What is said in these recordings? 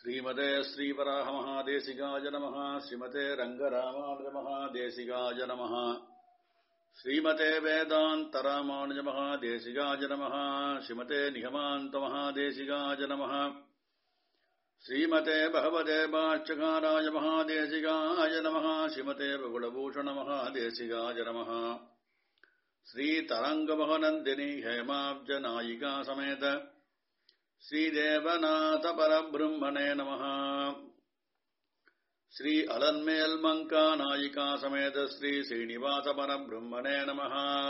श्रीमते श्रीवराहमहादेशिकाय नमः श्रीमते रङ्गरामानुजमहादेशिकाय नमः श्रीमते वेदान्तरामानुजमहादेशिकाय नमः श्रीमते निगमान्तमहादेशिकाय नमः श्रीमते भगवते बाच्यकाराय महादेशिकाय नमः श्रीमते बगुलभूषणमहादेशिकाय नमः श्रीतरङ्गमहनन्दिनी हेमाब्जनायिका समेत श्रीदेवनाथ परब्रह्मणे नमः श्री अलन्मेल्मङ्का नायिका समेत श्री श्रीनिवास परब्रह्मणे नमः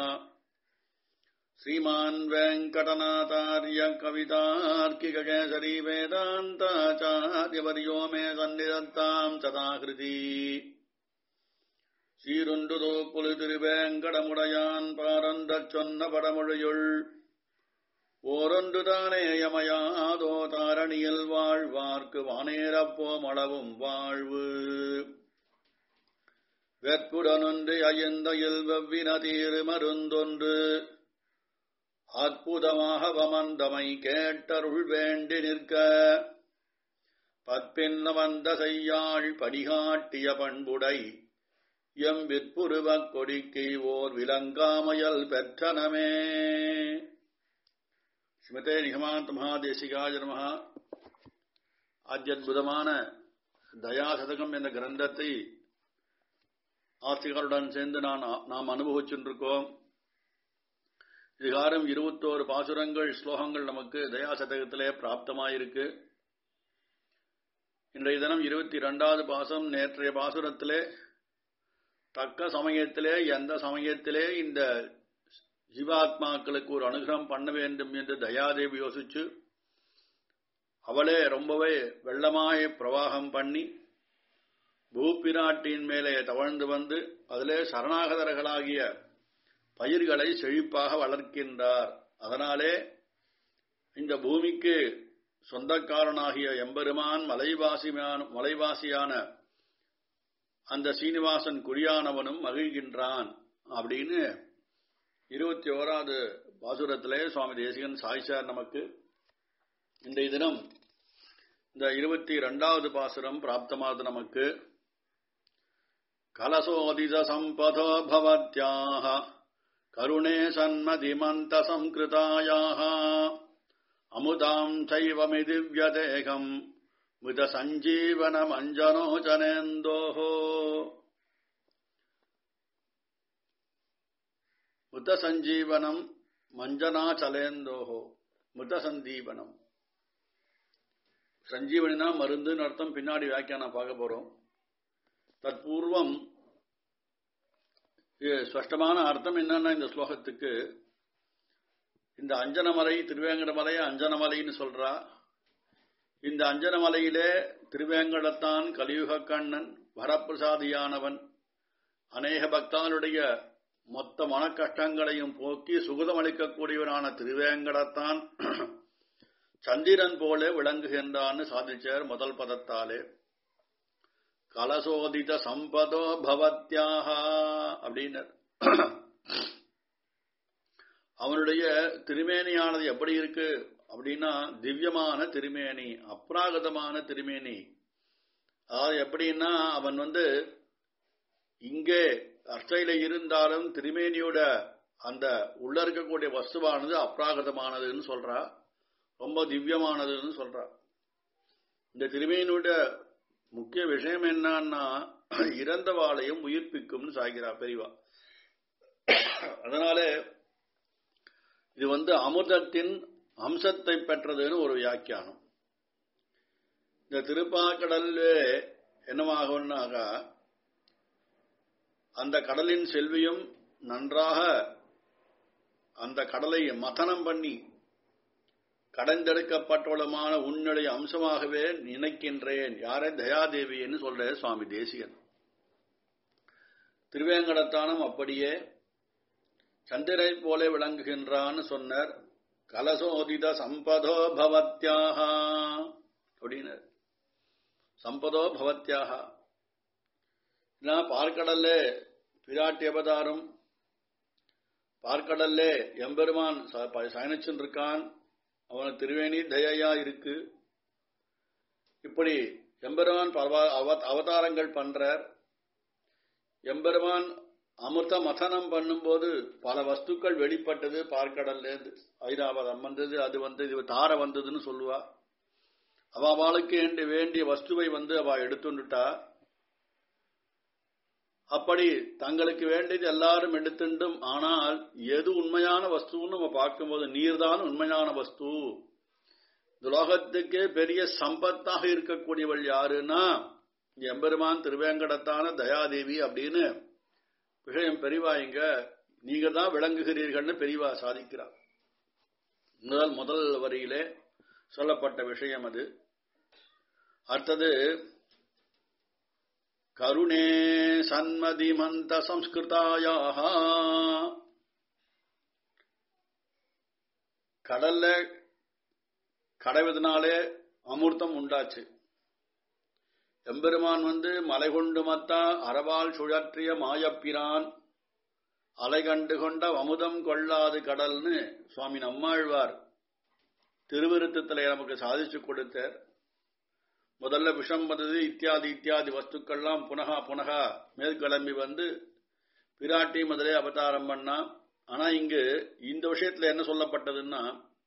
श्रीमान् वेङ्कटनाथार्य कवितार्किककेसरी वेदान्ताचार्यवर्यो मे सन्निधत्ताम् सदाकृती சீருண்டுதோ புலி திருவேங்கடமுடையான் பாரந்தச் சொன்ன படமொழியுள் ஓரொன்று தானே யமயாதோ தாரணியில் வாழ்வார்க்கு வானேரப்போம் அளவும் வாழ்வு வெற்புடனொன்று அயந்தையில் வெவ்வின தீரு மருந்தொன்று அற்புதமாக வமந்தமை கேட்டருள் வேண்டி நிற்க பற்பின்ன வந்த செய்யாள் படிகாட்டிய பண்புடை எம் விற்புருவக் கொடிக்கை ஓர் விலங்காமையல் பெற்றனமே ஸ்மிருதே நிகமாந்த மகாதேசிகாய நம அத்தியுதமான தயாசதகம் என்ற கிரந்தத்தை ஆசிரியர்களுடன் சேர்ந்து நான் நாம் அனுபவிச்சுருக்கோம் இதுகாரம் இருபத்தோரு பாசுரங்கள் ஸ்லோகங்கள் நமக்கு தயாசதகத்திலே பிராப்தமாயிருக்கு இன்றைய தினம் இருபத்தி இரண்டாவது பாசம் நேற்றைய பாசுரத்திலே தக்க சமயத்திலே எந்த சமயத்திலே இந்த ஜீவாத்மாக்களுக்கு ஒரு அனுகிரகம் பண்ண வேண்டும் என்று தயாதேவி யோசிச்சு அவளே ரொம்பவே வெள்ளமாய பிரவாகம் பண்ணி பூப்பிராட்டின் மேலே தவழ்ந்து வந்து அதிலே சரணாகதர்களாகிய பயிர்களை செழிப்பாக வளர்க்கின்றார் அதனாலே இந்த பூமிக்கு சொந்தக்காரனாகிய எம்பெருமான் மலைவாசியான மலைவாசியான அந்த சீனிவாசன் குறியானவனும் மகிழ்கின்றான் அப்படின்னு இருபத்தி ஓராவது பாசுரத்திலே சுவாமி தேசிகன் சாய்ச்சார் நமக்கு இன்றைய தினம் இந்த இருபத்தி இரண்டாவது பாசுரம் பிராப்தமானது நமக்கு கலசோதித சம்பதோ பவத்யாக கருணே சன்மதிமந்த சம்கிருதாயாக அமுதாம் சைவமி திவ்யதேகம் மித சஞ்சீவன மஞ்சனோச்சனேந்தோஹோ மித சஞ்சீவனம் மஞ்சனாச்சலேந்தோஹோ மித சந்தீவனம் சஞ்சீவனினா மருந்துன்னு அர்த்தம் பின்னாடி வியாக்கியானம் பார்க்க போறோம் தற்பூர்வம் ஸ்பஷ்டமான அர்த்தம் என்னன்னா இந்த ஸ்லோகத்துக்கு இந்த அஞ்சனமலை திருவேங்கடமலை அஞ்சனமலைன்னு சொல்றா இந்த அஞ்சனமலையிலே திருவேங்கடத்தான் கலியுக கண்ணன் வரப்பிரசாதியானவன் அநேக பக்தாளுடைய மொத்த மனக்கஷ்டங்களையும் போக்கி சுகதமளிக்கக்கூடியவனான திருவேங்கடத்தான் சந்திரன் போல விளங்குகின்றான்னு சாதிச்சார் முதல் பதத்தாலே கலசோதித சம்பதோ பவத்யாக அப்படின்னர் அவனுடைய திருமேனியானது எப்படி இருக்கு அப்படின்னா திவ்யமான திருமேனி அப்ராகதமான திருமேனி அதாவது எப்படின்னா அவன் வந்து இங்கே அர்ச்சையில இருந்தாலும் திருமேனியோட அந்த உள்ள இருக்கக்கூடிய வஸ்துவானது அப்ராகதமானதுன்னு சொல்றா ரொம்ப திவ்யமானதுன்னு சொல்றா இந்த திருமேனியோட முக்கிய விஷயம் என்னன்னா இறந்தவாளையும் உயிர்ப்பிக்கும்னு சாகிறா பெரியவா அதனால இது வந்து அமுதத்தின் அம்சத்தை பெற்றதுன்னு ஒரு வியாக்கியானம் இந்த திருப்பாக்கடல்ல என்னவாகும்னாக அந்த கடலின் செல்வியும் நன்றாக அந்த கடலை மதனம் பண்ணி கடந்தெடுக்கப்பட்டவளமான உன்னுடைய அம்சமாகவே நினைக்கின்றேன் யாரே தயாதேவின்னு சொல்ற சுவாமி தேசிகன் திருவேங்கடத்தானம் அப்படியே சந்திரை போல விளங்குகின்றான்னு சொன்னார் கலசோதித சம்பதோ பவத்யாக அப்படின்னார் சம்பதோ பவத்யாக பார்க்கடல்ல பிராட்டி அவதாரம் பார்க்கடல்ல எம்பெருமான் சயனிச்சுன்னு இருக்கான் அவன திருவேணி தயையா இருக்கு இப்படி எம்பெருமான் பரவ- அவ- அவதாரங்கள் பண்றார் எம்பெருமான் அமிர்த மதனம் பண்ணும்போது பல வஸ்துக்கள் வெளிப்பட்டது பார்க்கடல்ல இருந்து ஐராவதம் வந்தது அது வந்து இது தார வந்ததுன்னு சொல்லுவா அவ அவளுக்கு வேண்டிய வேண்டிய வஸ்துவை வந்து அவ எடுத்துட்டா அப்படி தங்களுக்கு வேண்டியது எல்லாரும் எடுத்துண்டும் ஆனால் எது உண்மையான வஸ்துன்னு நம்ம பார்க்கும்போது நீர்தான் உண்மையான வஸ்து இந்த உலகத்துக்கே பெரிய சம்பத்தாக இருக்கக்கூடியவள் யாருன்னா எம்பெருமான் திருவேங்கடத்தான தயாதேவி அப்படின்னு விஷயம் பெரிவா இங்க நீங்க தான் விளங்குகிறீர்கள்னு பெரிவா சாதிக்கிறார் முதல் முதல் வரியிலே சொல்லப்பட்ட விஷயம் அது அடுத்தது கருணே சன்மதி மந்த சம்ஸ்கிருதாயாக கடல்ல கடைவதனாலே அமிர்தம் உண்டாச்சு எம்பெருமான் வந்து மலை கொண்டு மத்தா அரவால் சுழற்றிய மாயப்பிரான் அலை கண்டு கொண்ட அமுதம் கொள்ளாது கடல்னு சுவாமி நம்மாழ்வார் திருவிருத்தத்திலே நமக்கு சாதிச்சு கொடுத்தார் முதல்ல விஷம் வந்தது இத்தியாதி இத்தியாதி வஸ்துக்கள்லாம் புனகா புனகா மேற்கிளம்பி வந்து பிராட்டி முதலே அவதாரம் பண்ணா ஆனா இங்கு இந்த விஷயத்துல என்ன சொல்லப்பட்டதுன்னா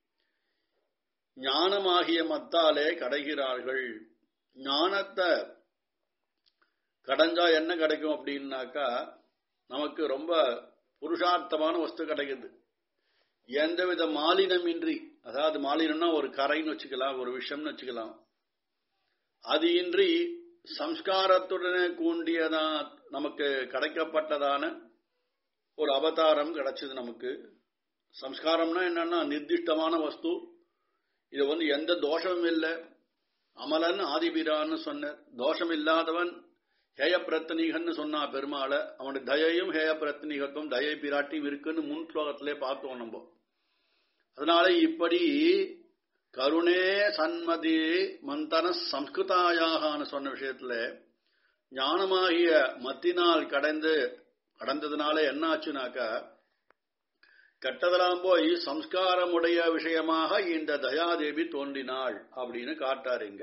ஞானமாகிய மத்தாலே கடைகிறார்கள் ஞானத்தை கடைஞ்சா என்ன கிடைக்கும் அப்படின்னாக்கா நமக்கு ரொம்ப புருஷார்த்தமான வஸ்து கிடைக்குது எந்தவித மாலினமின்றி அதாவது மாலினம்னா ஒரு கரைன்னு வச்சுக்கலாம் ஒரு விஷயம்னு வச்சுக்கலாம் அது இன்றி சம்ஸ்காரத்துடனே கூண்டியதா நமக்கு கிடைக்கப்பட்டதான ஒரு அவதாரம் கிடைச்சது நமக்கு சம்ஸ்காரம்னா என்னன்னா நிர்திஷ்டமான வஸ்து இது வந்து எந்த தோஷமும் இல்லை அமலன் ஆதிபிரான்னு சொன்ன தோஷம் இல்லாதவன் ஹேய பிரத்தனீகன்னு சொன்னா பெருமாள அவனுடைய தயையும் ஹேய பிரத்தனீகத்துவம் தயை பிராட்டியும் இருக்குன்னு முன் ஸ்லோகத்திலே பார்த்தோம் நம்ம அதனால இப்படி கருணே சன்மதி மந்தன சம்ஸ்கிருதாயாகான்னு சொன்ன விஷயத்துல ஞானமாகிய மத்தினால் கடந்து கடந்ததுனால என்ன ஆச்சுனாக்கா கெட்டதெல்லாம் போய் சம்ஸ்காரமுடைய விஷயமாக இந்த தயாதேவி தோன்றினாள் அப்படின்னு காட்டாருங்க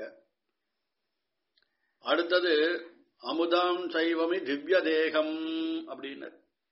அடுத்தது அமுதம் சைவமி திவ்ய தேகம் அப்படின்னு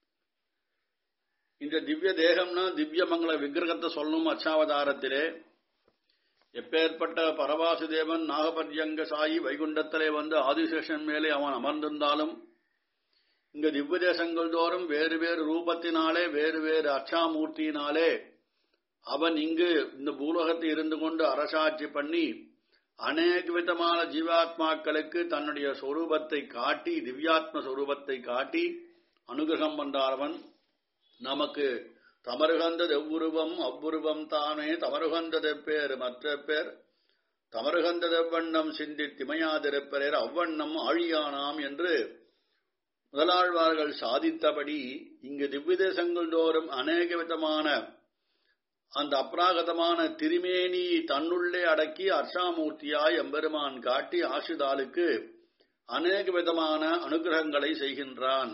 இந்த திவ்ய தேகம்னா திவ்ய மங்கள விக்கிரகத்தை சொல்லணும் அச்சாவதாரத்திலே எப்பேற்பட்ட பரவாசுதேவன் நாகபர்யங்க சாயி வைகுண்டத்திலே வந்து ஆதிசேஷன் மேலே அவன் அமர்ந்திருந்தாலும் இங்க திவ்ய தேசங்கள் தோறும் வேறு வேறு ரூபத்தினாலே வேறு வேறு அச்சாமூர்த்தியினாலே அவன் இங்கு இந்த பூலோகத்தில் இருந்து கொண்டு அரசாட்சி பண்ணி அநேக விதமான ஜீவாத்மாக்களுக்கு தன்னுடைய சொரூபத்தை காட்டி திவ்யாத்ம சொரூபத்தை காட்டி அனுகிரகம் பண்றாரவன் நமக்கு தமருகந்தது எவ்வுருவம் அவ்வுருவம் தானே தமருகந்தது பேர் மற்ற பேர் தமருகந்தது எவ்வண்ணம் சிந்தி திமையாதிருப்பரேர் அவ்வண்ணம் ஆழியானாம் என்று முதலாழ்வார்கள் சாதித்தபடி இங்கு திவ்ய தேசங்கள் தோறும் அநேக விதமான அந்த அப்ராகதமான திருமேனி தன்னுள்ளே அடக்கி அர்ஷாமூர்த்தியாய் எம்பெருமான் காட்டி ஆசிதாளுக்கு அநேக விதமான அனுகிரகங்களை செய்கின்றான்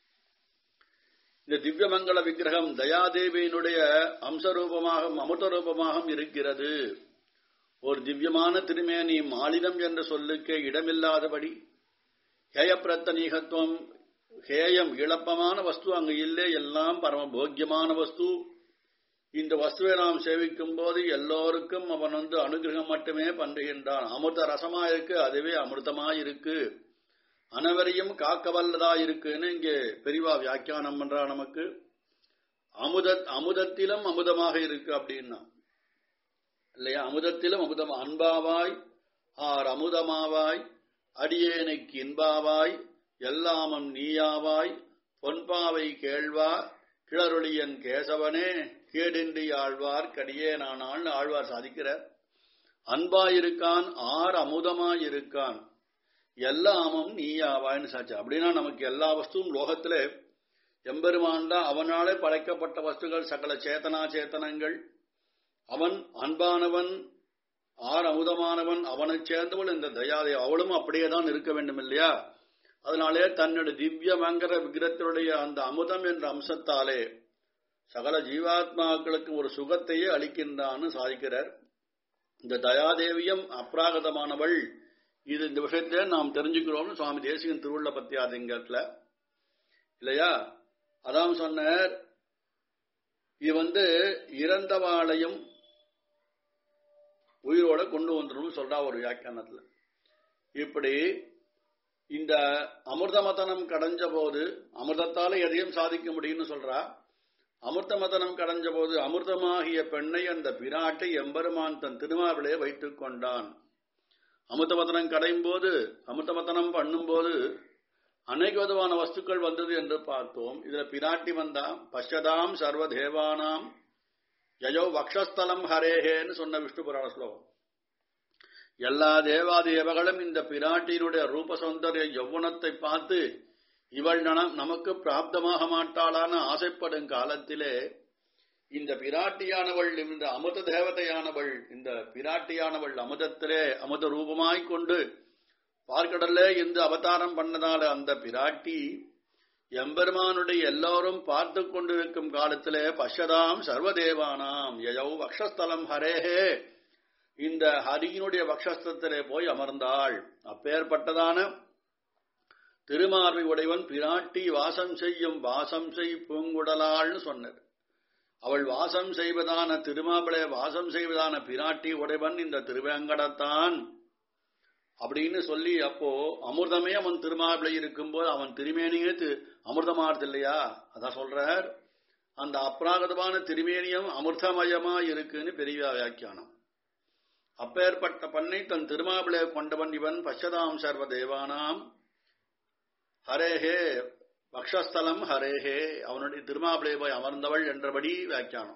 இந்த திவ்யமங்கல விக்கிரகம் தயாதேவியினுடைய அம்சரூபமாக அமிர்த ரூபமாக இருக்கிறது ஒரு திவ்யமான திருமேனி மாலினம் என்ற சொல்லுக்கு இடமில்லாதபடி ஹேயப்பிரத்தனீகத்துவம் ஹேயம் இழப்பமான வஸ்து அங்கு இல்லை எல்லாம் பரம போக்கியமான வஸ்து இந்த வஸ்துவை நாம் சேவிக்கும் போது எல்லோருக்கும் அவன் வந்து அனுகிரகம் மட்டுமே பண்ணுகின்றான் அமிர்த ரசமா இருக்கு அதுவே அமிர்தமா இருக்கு அனைவரையும் காக்க வல்லதா இருக்குன்னு இங்கே பெரிவா வியாக்கியானம் பண்றா நமக்கு அமுத அமுதத்திலும் அமுதமாக இருக்கு அப்படின்னா இல்லையா அமுதத்திலும் அமுதம் அன்பாவாய் ஆர் அமுதமாவாய் அடியேனைக்கு இன்பாவாய் எல்லாமம் நீயாவாய் பொன்பாவை கேள்வா கிளருளியன் கேசவனே கேடின்றி ஆழ்வார் கடியே நான் ஆழ்வார் சாதிக்கிறார் அன்பாயிருக்கான் ஆர் அமுதமாயிருக்கான் எல்லாமும் நீயாவாய்னு சாச்சு அப்படின்னா நமக்கு எல்லா வஸ்துவும் லோகத்துல எம்பெருமான் தான் அவனாலே படைக்கப்பட்ட வஸ்துகள் சகல சேத்தனா சேத்தனங்கள் அவன் அன்பானவன் ஆர் அமுதமானவன் அவனை சேர்ந்தவள் இந்த தயாதே அவளும் அப்படியே தான் இருக்க வேண்டும் இல்லையா அதனாலே தன்னுடைய திவ்ய மங்கர விக்கிரத்தினுடைய அந்த அமுதம் என்ற அம்சத்தாலே சகல ஜீவாத்மாக்களுக்கு ஒரு சுகத்தையே அளிக்கின்றான்னு சாதிக்கிறார் இந்த தயாதேவியம் அப்ராகதமானவள் இது இந்த விஷயத்தை நாம் தெரிஞ்சுக்கிறோம்னு சுவாமி தேசிகன் திருவுள்ள பத்தியாதிங்கத்துல இல்லையா அதான் சொன்னார் இது வந்து இறந்தவாளையும் உயிரோட கொண்டு வந்துடும் சொல்றா ஒரு வியாக்கியானத்துல இப்படி இந்த அமிர்தமதனம் கடைஞ்ச போது அமிர்தத்தால எதையும் சாதிக்க முடியும்னு சொல்றா அமிர்தமதனம் கடைஞ்ச போது அமிர்தமாகிய பெண்ணை அந்த பிராட்டை எம்பெருமான் தன் திருமாவிலே வைத்துக் கொண்டான் அமிர்தமதனம் கடையும் போது அமிர்தமதனம் பண்ணும்போது அநேக விதமான வஸ்துக்கள் வந்தது என்று பார்த்தோம் இதுல பிராட்டி வந்தா பஷ்யதாம் சர்வ தேவானாம் யயோ வக்ஷஸ்தலம் ஹரேஹேன்னு சொன்ன விஷ்ணு புராண ஸ்லோகம் எல்லா தேவாதேவகளும் இந்த பிராட்டியினுடைய ரூப சௌந்தரிய யௌவனத்தை பார்த்து இவள் நனம் நமக்கு பிராப்தமாக மாட்டாளான ஆசைப்படும் காலத்திலே இந்த பிராட்டியானவள் இந்த அமுத தேவதையானவள் இந்த பிராட்டியானவள் அமுதத்திலே அமுத ரூபமாய்க் கொண்டு பார்க்கடல்ல இருந்து அவதாரம் பண்ணதால அந்த பிராட்டி எம்பெருமானுடைய எல்லோரும் பார்த்து கொண்டிருக்கும் காலத்திலே பஷதாம் சர்வதேவானாம் யயௌ வக்ஷஸ்தலம் ஹரேஹே இந்த ஹரியினுடைய வக்ஷஸ்தத்திலே போய் அமர்ந்தாள் அப்பேற்பட்டதான திருமார்பை உடையவன் பிராட்டி வாசம் செய்யும் வாசம் செய் பூங்குடலாள்னு சொன்னார் அவள் வாசம் செய்வதான திருமாவளை வாசம் செய்வதான பிராட்டி உடையவன் இந்த திருவேங்கடத்தான் அப்படின்னு சொல்லி அப்போ அமிர்தமே அவன் திருமாவளை இருக்கும்போது அவன் திருமேனியே அமிர்தமாறுது இல்லையா அதான் சொல்றார் அந்த அப்ராகதமான திருமேனியம் அமிர்தமயமா இருக்குன்னு பெரிய வியாக்கியானம் அப்பேற்பட்ட பண்ணை தன் திருமாவளை கொண்டவன் இவன் பச்சதாம் சர்வ தேவானாம் ஹரேஹே பக்ஷஸ்தலம் ஹரேஹே அவனுடைய திருமாவளை போய் அமர்ந்தவள் என்றபடி வியாக்கியானம்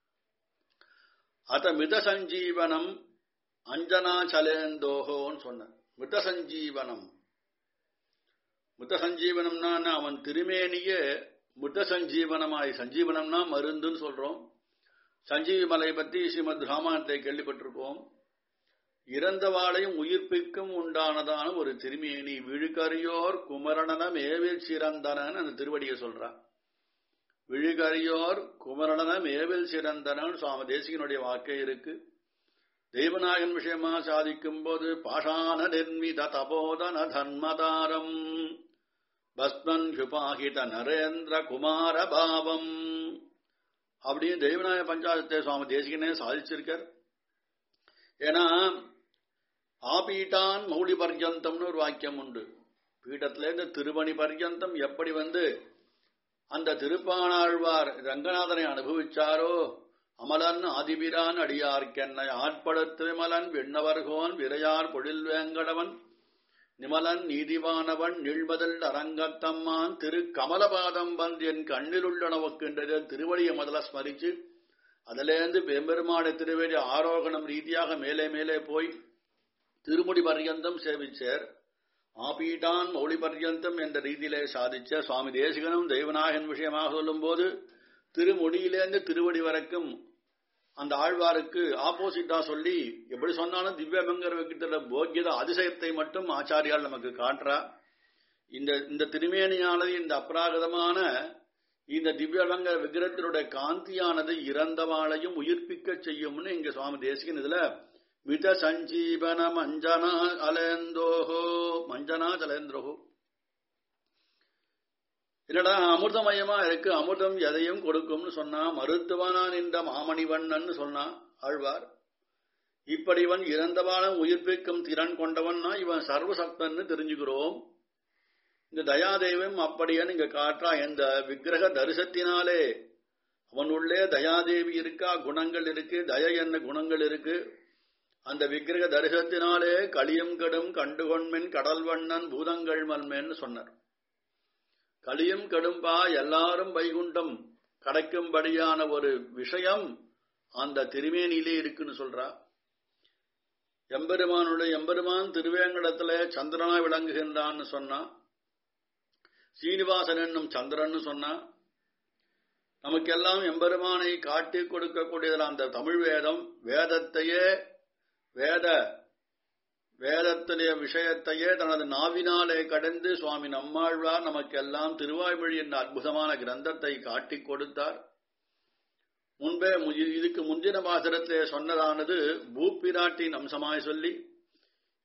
அத மித சஞ்சீவனம் அஞ்சனா சலேந்தோகோன்னு சொன்ன மித சஞ்சீவனம் மித சஞ்சீவனம்னா அவன் திருமேனியே மித சஞ்சீவனமாய் சஞ்சீவனம்னா மருந்துன்னு சொல்றோம் சஞ்சீவி மலை பற்றி ஸ்ரீமத் ராமாயணத்தை கேள்விப்பட்டிருக்கோம் இறந்தவாளையும் உயிர்ப்பிக்கும் உண்டானதான ஒரு திருமேனி விழுகரியோர் குமரணனம் ஏவில் சிறந்தனன் அந்த திருவடியை சொல்றான் விழுகரியோர் குமரணனம் ஏவில் சிறந்தனன் சுவாமி தேசிகனுடைய வாக்கே இருக்கு தெய்வநாயகன் விஷயமா சாதிக்கும் போது பாஷான நிர்மித தபோதன தன்மதாரம் பஸ்மன் ஹுபாகித நரேந்திர குமார பாவம் அப்படின்னு தெய்வநாயக பஞ்சாயத்தை சுவாமி தேசிகனே சாதிச்சிருக்கார் ஏன்னா ஆபீட்டான் மௌலி பர்யந்தம்னு ஒரு வாக்கியம் உண்டு பீட்டத்துல இருந்து திருமணி பர்யந்தம் எப்படி வந்து அந்த திருப்பானாழ்வார் ரங்கநாதனை அனுபவிச்சாரோ அமலன் ஆதிபிரான் அடியார்க்கென்னை ஆட்படுத்து விமலன் விண்ணவர்கோன் விரையார் பொழில் வேங்கடவன் நிமலன் நீதிவானவன் நிழ்மதல் அரங்கத்தம்மான் திரு கமலபாதம் வந்து என் கண்ணில் உள்ளனவுக்கின்றது திருவடியை முதல்ல ஸ்மரிச்சு அதிலேருந்து பெருமாடு திருவேடி ஆரோகணம் ரீதியாக மேலே மேலே போய் திருமுடி பர்யந்தம் சேவிச்சார் ஆபீட்டான் மௌலி பர்யந்தம் என்ற ரீதியிலே சாதிச்ச சுவாமி தேசிகனும் தெய்வநாயகன் விஷயமாக சொல்லும் போது திருமுடியிலேருந்து திருவடி வரைக்கும் அந்த ஆழ்வாருக்கு ஆப்போசிட்டா சொல்லி எப்படி சொன்னாலும் திவ்யமங்கர விக்கிட்ட போக்கியத அதிசயத்தை மட்டும் ஆச்சாரியால் நமக்கு காட்டுறா இந்த இந்த திருமேனியானது இந்த அப்ராகதமான இந்த திவ்யமங்க விக்கிரத்தினுடைய காந்தியானது இறந்தவாளையும் உயிர்ப்பிக்க செய்யும்னு இங்க சுவாமி தேசிகன் இதுல மித சஞ்சீவன மஞ்சனா அலேந்தோஹோ மஞ்சனா ஜலேந்திரோஹோ என்னடா அமிர்தமயமா இருக்கு அமிர்தம் எதையும் கொடுக்கும்னு சொன்னா மருத்துவனான் இந்த மாமணிவண்ணன் சொன்னா ஆழ்வார் இப்படி இவன் இறந்தவாளும் உயிர்ப்பிக்கும் திறன் கொண்டவன்னா இவன் சர்வசக்தன்னு தெரிஞ்சுக்கிறோம் இந்த தயாதேவம் அப்படியே இங்க காற்றா இந்த விக்கிரக தரிசத்தினாலே அவன் உள்ளே தயாதேவி இருக்கா குணங்கள் இருக்கு தய என்ன குணங்கள் இருக்கு அந்த விக்கிரக தரிசனத்தினாலே களியும் கடும் கண்டுகொண்மென் கடல் வண்ணன் பூதங்கள் மல்மேன்னு சொன்னார் களியும் கடும்பா எல்லாரும் வைகுண்டம் கிடைக்கும்படியான ஒரு விஷயம் அந்த திருமேனியிலே இருக்குன்னு சொல்றா எம்பெருமானுடைய எம்பெருமான் திருவேங்கடத்துல சந்திரனா விளங்குகின்றான்னு சொன்னா சீனிவாசன் என்னும் சந்திரன் சொன்னா நமக்கெல்லாம் எம்பெருமானை காட்டி கொடுக்கக்கூடியதில் அந்த தமிழ் வேதம் வேதத்தையே வேத வேதத்துடைய விஷயத்தையே தனது நாவினாலே கடந்து சுவாமி நம்மாழ்வார் நமக்கெல்லாம் திருவாய்மொழி என்ற அற்புதமான கிரந்தத்தை காட்டிக் கொடுத்தார் முன்பே இதுக்கு முந்தின பாசரத்திலே சொன்னதானது பூப்பிராட்டின் அம்சமாய் சொல்லி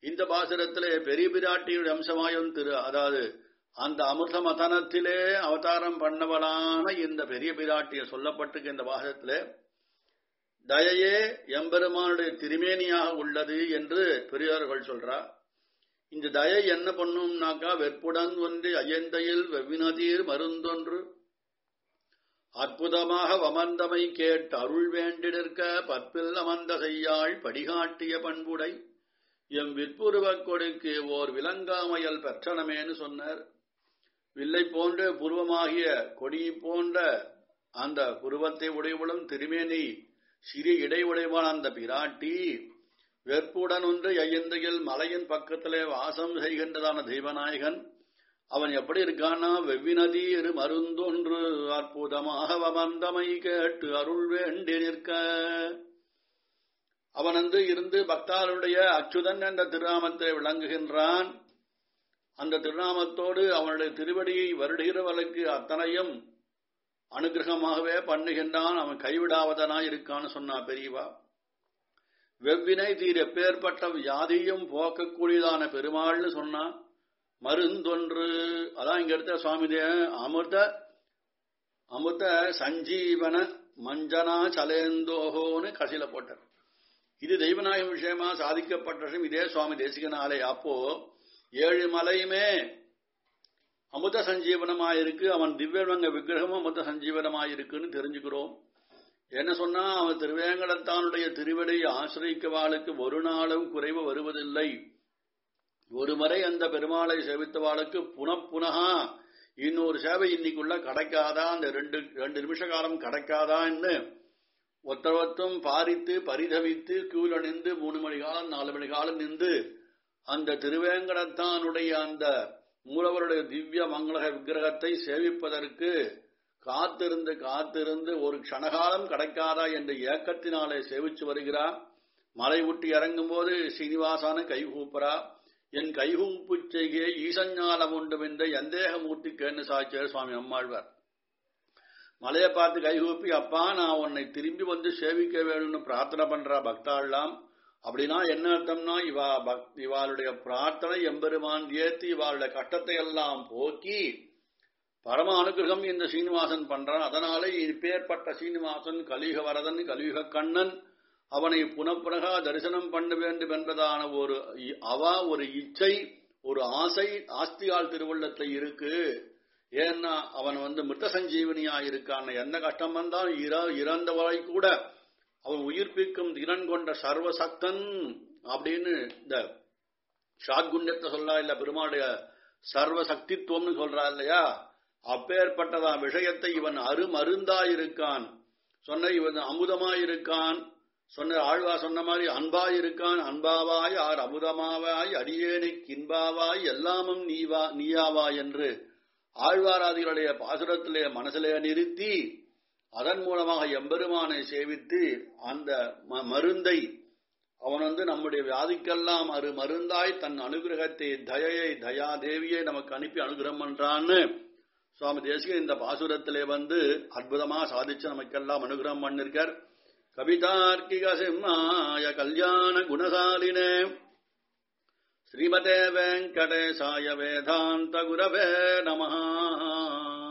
இந்த பாசுரத்திலே பெரிய பிராட்டியுடைய அம்சமாயும் திரு அதாவது அந்த அமிர்த மதனத்திலே அவதாரம் பண்ணவளான இந்த பெரிய பிராட்டிய சொல்லப்பட்டிருக்க இந்த பாசுரத்திலே தயையே எம்பெருமானுடைய திருமேனியாக உள்ளது என்று பெரியோர்கள் சொல்றார் இந்த தயை என்ன பண்ணும்னாக்கா வெற்புடன் ஒன்று அயந்தையில் வெவ்வினதீர் மருந்தொன்று அற்புதமாக வமர்ந்தமை கேட்டு அருள் வேண்டிடிருக்க பற்பில் அமர்ந்த செய்யாள் படிகாட்டிய பண்புடை எம் விற்புருவக் கொடுக்கு ஓர் விலங்காமையல் பெற்றனமேன்னு சொன்னார் வில்லை போன்ற புருவமாகிய கொடி போன்ற அந்த புருவத்தை உடையவளும் திருமேனி சிறிய இடையுடைவான் அந்த பிராட்டி வெற்புடன் ஒன்று ஐயந்தையில் மலையின் பக்கத்திலே வாசம் செய்கின்றதான தெய்வநாயகன் அவன் எப்படி இருக்கானா வெவ்வினதி இரு மருந்தொன்று அற்புதமாக வமந்தமை கேட்டு அருள் வேண்டி நிற்க அவன் வந்து இருந்து பக்தாருடைய அச்சுதன் என்ற திருநாமத்தை விளங்குகின்றான் அந்த திருநாமத்தோடு அவனுடைய திருவடியை வருடுகிறவர்களுக்கு அத்தனையும் அனுகிரகமாகவே பண்ணுகின்றான் அவன் கைவிடாவதனாய் இருக்கான்னு சொன்னா பெரியவா வெவ்வினை தீர் எப்பேற்பட்ட வியாதியும் போக்கக்கூடியதான பெருமாள்னு சொன்னா மருந்தொன்று அதான் இங்க எடுத்த சுவாமி அமிர்த அமிர்த சஞ்சீவன மஞ்சனா சலேந்தோகோன்னு கடைசியில போட்டார் இது தெய்வநாயக விஷயமா சாதிக்கப்பட்ட விஷயம் இதே சுவாமி தேசிகனாலே அப்போ ஏழு மலையுமே அமுத சஞ்சீவனமாயிருக்கு அவன் திவ்யவங்க விக்கிரகமும் அமுத சஞ்சீவனமாயிருக்குன்னு தெரிஞ்சுக்கிறோம் என்ன சொன்னா அவன் திருவேங்கடத்தானுடைய திருவடியை ஆசிரிக்கவாளுக்கு ஒரு நாளும் குறைவு வருவதில்லை ஒரு முறை அந்த பெருமாளை சேவித்தவாளுக்கு புனப்புனகா இன்னொரு சேவை இன்னைக்குள்ள கிடைக்காதா அந்த ரெண்டு ரெண்டு நிமிஷ காலம் கிடைக்காதான்னு ஒத்தவத்தும் பாரித்து பரிதவித்து கியூல நின்று மூணு மணி காலம் நாலு மணி காலம் நின்று அந்த திருவேங்கடத்தானுடைய அந்த மூலவருடைய திவ்ய மங்களக விக்கிரகத்தை சேவிப்பதற்கு காத்திருந்து காத்திருந்து ஒரு க்ஷணகாலம் கிடைக்காதா என்ற ஏக்கத்தினாலே சேவிச்சு வருகிறார் மலை விட்டு இறங்கும் போது சீனிவாசான கைகூப்பரா என் கைகூப்பு செய்கே ஈசஞ்ஞானம் உண்டு என்ற எந்தேகமூர்த்தி கேன்னு சாட்சியர் சுவாமி அம்மாழ்வார் மலையை பார்த்து கைகூப்பி அப்பா நான் உன்னை திரும்பி வந்து சேவிக்க வேணும்னு பிரார்த்தனை பண்றா பக்தாள்லாம் அப்படின்னா என்ன அர்த்தம்னா இவா பக் இவாளுடைய பிரார்த்தனை எம்பெருமான் ஏத்தி இவாளுடைய கஷ்டத்தை எல்லாம் போக்கி பரம அனுகிரகம் இந்த சீனிவாசன் பண்றான் அதனாலே இப்பேற்பட்ட சீனிவாசன் கலியுக வரதன் கலியுக கண்ணன் அவனை புனப்புனகா தரிசனம் பண்ண வேண்டும் என்பதான ஒரு அவா ஒரு இச்சை ஒரு ஆசை ஆஸ்தியால் திருவள்ளத்தை இருக்கு ஏன்னா அவன் வந்து மிருத்த சஞ்சீவனியா இருக்கான் என்ன கஷ்டம் வந்தால் இறந்தவரை கூட அவன் உயிர்ப்பிக்கும் திறன் கொண்ட சர்வசக்தன் அப்படின்னு இந்த ஷாத்குண்யத்தை சொல்லா இல்ல பெருமாளுடைய சர்வசக்தித்துவம்னு சொல்றா இல்லையா அப்பேற்பட்டதா விஷயத்தை இவன் அருமருந்தாயிருக்கான் சொன்ன இவன் அமுதமாயிருக்கான் சொன்ன ஆழ்வா சொன்ன மாதிரி அன்பாயிருக்கான் அன்பாவாய் ஆர் அமுதமாவாய் அடியேனுக்கு இன்பாவாய் எல்லாமும் நீவா நீயாவா என்று ஆழ்வாராதிகளுடைய பாசுரத்திலே மனசிலே நிறுத்தி அதன் மூலமாக எம்பெருமானை சேவித்து அந்த மருந்தை அவன் வந்து நம்முடைய வியாதிக்கெல்லாம் அரு மருந்தாய் தன் அனுகிரகத்தை தயையை தயா தேவியை நமக்கு அனுப்பி அனுகிரகம் பண்றான்னு சுவாமி தேசிகன் இந்த பாசுரத்திலே வந்து அற்புதமா சாதிச்சு நமக்கெல்லாம் அனுகிரகம் பண்ணிருக்கார் கவிதார்க்கிக சிம்மாய கல்யாண குணசாலினே ஸ்ரீமதே வெங்கடேசாய வேதாந்த குரவே நமஹா